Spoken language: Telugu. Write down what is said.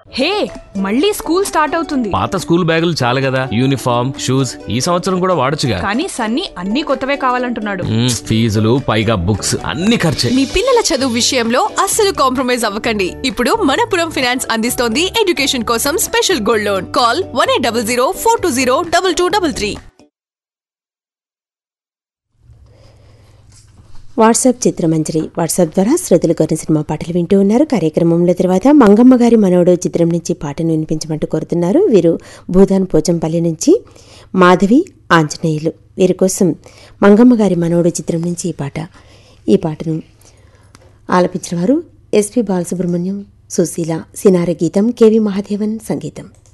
హే మళ్ళీ స్కూల్ స్టార్ట్ అవుతుంది పాత స్కూల్ బ్యాగులు చాలు కదా యూనిఫామ్ షూస్ ఈ సంవత్సరం కూడా వాడొచ్చుగా కానీ సన్నీ అన్ని కొత్తవే కావాలంటున్నాడు మ్మ్, ఫీజులు పైగా బుక్స్ అన్ని ఖర్చే మీ పిల్లల చదువు విషయంలో అస్సలు కాంప్రమైజ్ అవ్వకండి ఇప్పుడు మనపురం ఫినాన్స్ అందిస్తోంది ఎడ్యుకేషన్ కోసం special gold loan call one eight double zero four two zero double two double three WhatsApp Chitramanjari WhatsApp ద్వారా శ్రోతలు కొన్ని సినిమా పాటలు వింటూ ఉన్నారు కార్యక్రమంలో తర్వాత మంగమ్మ గారి మనవడు చిత్రం నుంచి పాటను వినిపించమంటూ కోరుతున్నారు వీరు భూదాన్ పోచంపల్లి నుంచి మాధవి ఆంజనేయులు వీరి కోసం మంగమ్మ గారి మనవడు చిత్రం నుంచి ఈ పాట ఈ పాటను ఆలపించిన వారు ఎస్పి బాలసుబ్రహ్మణ్యం సుశీల సినార గీతం కెవి మహాదేవన్ సంగీతం